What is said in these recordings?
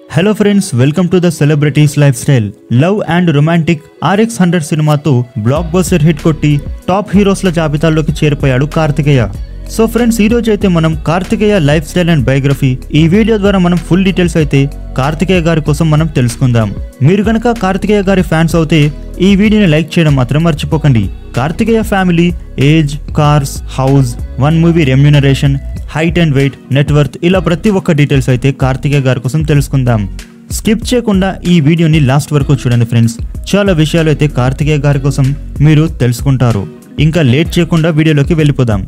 hello friends welcome to the celebrities lifestyle love and romantic RX hundred సినిమాతో blockbuster hit కొట్టి top హీరోస్ల జాబితాలోకి చేరిపోయాడు Karthikeya so friends ఈ రోజు అయితే మనం Karthikeya lifestyle and biography ఈ వీడియో ద్వారా మనం ఫుల్ డీటెయిల్స్ అయితే కార్తికేయ గారి కోసం మనం తెలుసుకుందాం మీరు గనక కార్తికేయ గారి ఫ్యాన్స్ అవుతే ఈ వీడియోని లైక్ చేయడం మాత్రం మర్చిపోకండి Karthikeya family age cars house one movie remuneration height and weight net worth ఇలా ప్రతి ఒక్క డీటెయిల్స్ అయితే కార్తికేయ గారి కోసం తెలుసుకుందాం స్కిప్ చేయకుండా ఈ వీడియోని లాస్ట్ వరకు చూడండి ఫ్రెండ్స్ చాలా విషయాలు అయితే కార్తికేయ గారి కోసం మీరు తెలుసుకుంటారు ఇంకా లేట్ చేయకుండా వీడియోలోకి వెళ్ళిపోదాం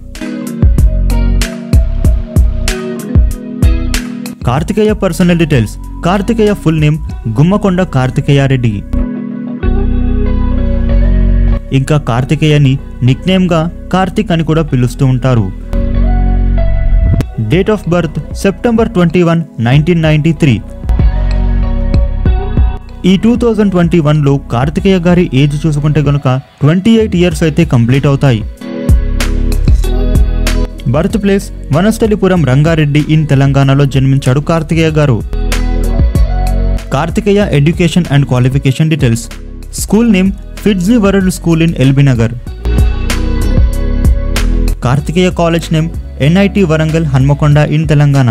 Karthikeya personal details Karthikeya full name Gummakonda Karthikeya Reddy ఇంకా కార్తికేయని నిక్నేమ్గా కార్తిక్ అని కూడా పిలుస్తూ ఉంటారు date of birth September twenty one nineteen ninety three ఈ టూ థౌజండ్ ట్వంటీ వన్లో కార్తికేయ గారి ఏజ్ చూసుకుంటే గనుక ట్వంటీ ఎయిట్ ఇయర్స్ అయితే కంప్లీట్ అవుతాయి birth place Vanasthalipuram Rangareddy in తెలంగాణలో జన్మించాడు Karthikeya garu Karthikeya education and qualification details school name FIITJEE world school in LB Nagar Karthikeya college name NIT Warangal Hanamkonda in Telangana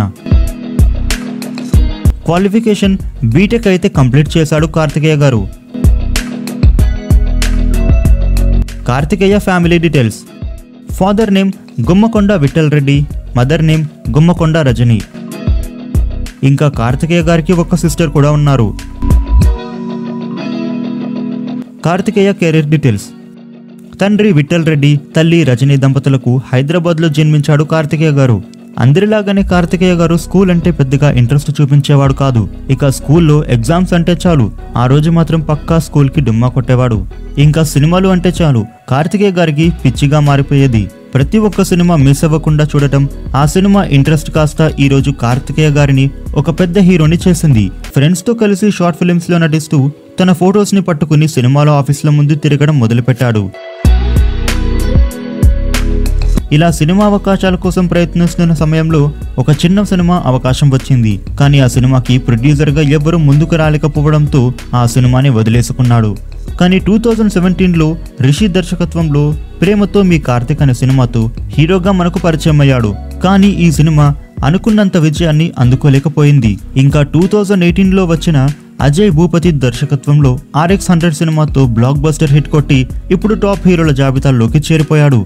qualification B Tech అయితే కంప్లీట్ చేశాడు Karthikeya garu Karthikeya family details father name Gummakonda Vittal Reddy mother name Gummakonda Rajani ఇంకా కార్తికేయ గారికి ఒక సిస్టర్ కూడా ఉన్నారు కార్తికేయ కెరీర్ డీటెయిల్స్ తండ్రి విఠల్ రెడ్డి తల్లి రజనీ దంపతులకు హైదరాబాద్లో జన్మించాడు కార్తికేయ గారు అందరిలాగానే కార్తికేయ గారు స్కూల్ అంటే పెద్దగా ఇంట్రెస్ట్ చూపించేవాడు కాదు ఇక స్కూల్లో ఎగ్జామ్స్ అంటే చాలు ఆ రోజు మాత్రం పక్కా స్కూల్కి డుమ్మా కొట్టేవాడు ఇంకా సినిమాలు అంటే చాలు కార్తికేయ గారికి పిచ్చిగా మారిపోయేది ప్రతి ఒక్క సినిమా మిస్ అవ్వకుండా చూడటం ఆ సినిమా ఇంట్రెస్ట్ కాస్త ఈ రోజు కార్తికేయ గారిని ఒక పెద్ద హీరోని చేసింది ఫ్రెండ్స్ తో కలిసి షార్ట్ ఫిల్మ్స్ లో నటిస్తూ తన ఫొటోస్ ని పట్టుకుని సినిమాలో ఆఫీసుల ముందు తిరగడం మొదలుపెట్టాడు ఇలా సినిమా అవకాశాల కోసం ప్రయత్నిస్తున్న సమయంలో ఒక చిన్న సినిమా అవకాశం వచ్చింది కానీ ఆ సినిమాకి ప్రొడ్యూసర్గా ఎవ్వరూ ముందుకు రాలేకపోవడంతో ఆ సినిమాని వదిలేసుకున్నాడు కానీ టూ థౌజండ్ సెవెంటీన్లో రిషి దర్శకత్వంలో ప్రేమతో మీ కార్తిక్ అనే సినిమాతో హీరోగా మనకు పరిచయం అయ్యాడు కానీ ఈ సినిమా అనుకున్నంత విజయాన్ని అందుకోలేకపోయింది ఇంకా టూ థౌజండ్ ఎయిటీన్లో వచ్చిన అజయ్ భూపతి దర్శకత్వంలో ఆర్ఎక్స్ హండ్రెడ్ సినిమాతో బ్లాక్ బస్టర్ హిట్ కొట్టి ఇప్పుడు టాప్ హీరోల జాబితాలోకి చేరిపోయాడు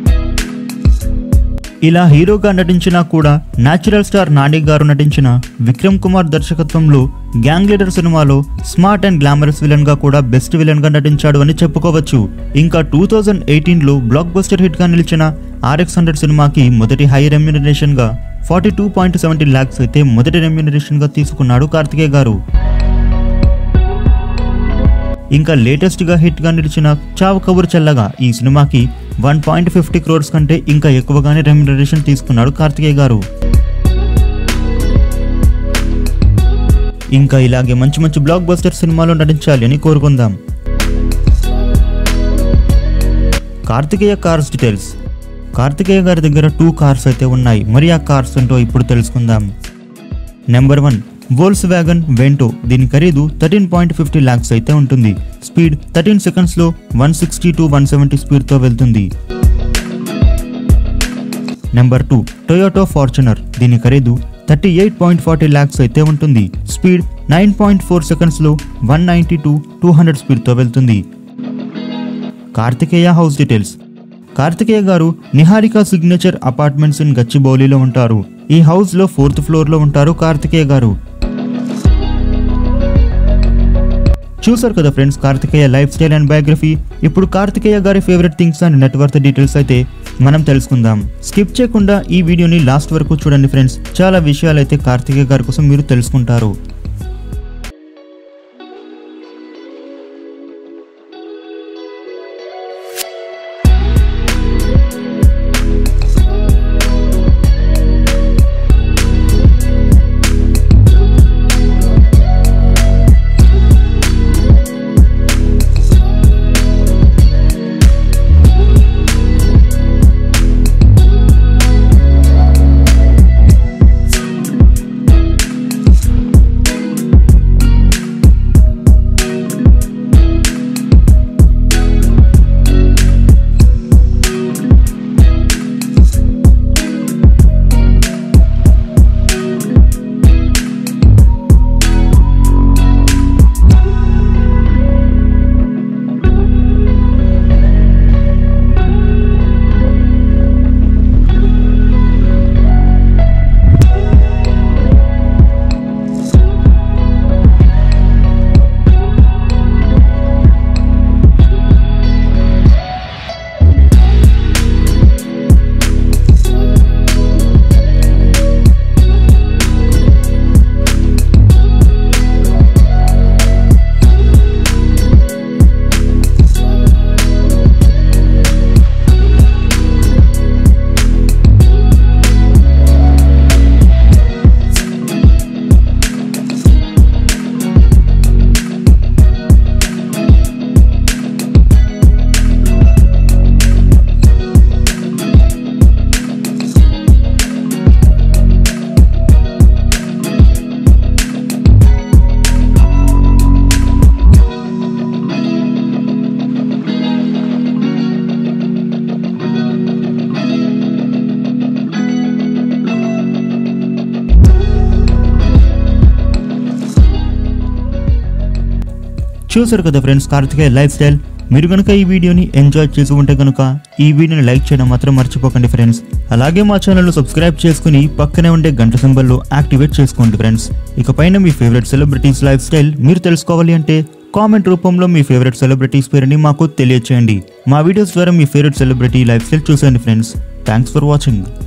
ఇలా హీరోగా నటించినా కూడా న్యాచురల్ స్టార్ నాని గారు నటించిన విక్రమ్ కుమార్ దర్శకత్వంలో గ్యాంగ్ లీడర్ సినిమాలో స్మార్ట్ అండ్ గ్లామరస్ విలన్ గా కూడా బెస్ట్ విలన్ గా నటించాడు అని చెప్పుకోవచ్చు ఇంకా టూ థౌజండ్ ఎయిటీన్ లో బ్లాక్ బస్టర్ హిట్ గా నిలిచిన ఆర్ఎక్స్ హండ్రెడ్ సినిమాకి మొదటి హై రెమ్యూనరేషన్ గా forty two point seventy lakhs అయితే మొదటి రెమ్యూనరేషన్ గా తీసుకున్నాడు కార్తికేయ గారు ఇంకా లేటెస్ట్ గా హిట్ గా నిలిచిన చావు కబుర్ చల్లగా ఈ సినిమాకి వన్ పాయింట్ ఫిఫ్టీ క్రోర్స్ కంటే ఇంకా ఎక్కువగానే రెమ్యునరేషన్ తీసుకున్నాడు కార్తికేయ గారు ఇంకా ఇలాగే మంచి మంచి బ్లాక్ బస్టర్ సినిమాలో నటించాలి అని కోరుకుందాం కార్తికేయ కార్స్ డీటెయిల్స్ కార్తికేయ గారి దగ్గర టూ కార్స్ అయితే ఉన్నాయి మరి ఆ కార్స్ ఏంటో ఇప్పుడు తెలుసుకుందాం number one Volkswagen Vento దీని ఖరీదు థర్టీన్ పాయింట్ ఫిఫ్టీ ల్యాక్స్ అయితే ఉంటుంది స్పీడ్ థర్టీన్ సెకండ్స్లో one sixty to one seventy స్పీడ్తో వెళ్తుంది నెంబర్ టూ టొయోటో ఫార్చునర్ దీని ఖరీదు thirty eight point forty lakhs అయితే ఉంటుంది స్పీడ్ నైన్ పాయింట్ ఫోర్ సెకండ్స్లో one ninety to two hundred స్పీడ్తో వెళ్తుంది Karthikeya house details Karthikeya garu Niharika signature apartments in గచ్చిబౌలిలో ఉంటారు ఈ హౌస్ లో ఫోర్త్ ఫ్లోర్ లో ఉంటారు కార్తికేయ గారు చూసారు కదా friends Karthikeya lifestyle and biography ఇప్పుడు కార్తికేయ గారి favourite things and net worth details అయితే మనం తెలుసుకుందాం స్కిప్ చేయకుండా ఈ వీడియోని లాస్ట్ వరకు చూడండి ఫ్రెండ్స్ చాలా విషయాలు అయితే కార్తికేయ గారి కోసం మీరు తెలుసుకుంటారు చూసారు కదా ఫ్రెండ్స్ కార్తికేయ లైఫ్ స్టైల్ మీరు కనుక ఈ వీడియోని ఎంజాయ్ చేసి ఉంటే కనుక ఈ వీడియోని లైక్ చేయడం మాత్రం మర్చిపోకండి ఫ్రెండ్స్ అలాగే మా ఛానల్ను సబ్స్క్రైబ్ చేసుకుని పక్కనే ఉండే గంట సింబల్లో యాక్టివేట్ చేసుకోండి ఫ్రెండ్స్ ఇకపైన మీ ఫేవరెట్ సెలబ్రిటీస్ లైఫ్ స్టైల్ మీరు తెలుసుకోవాలి అంటే కామెంట్ రూపంలో మీ ఫేవరెట్ సెలబ్రిటీస్ పేరుని మాకు తెలియచేయండి మా వీడియోస్ ద్వారా మీ ఫేవరెట్ సెలబ్రిటీ లైఫ్ స్టైల్ చూసేయండి ఫ్రెండ్స్ థ్యాంక్స్ ఫర్ వాచింగ్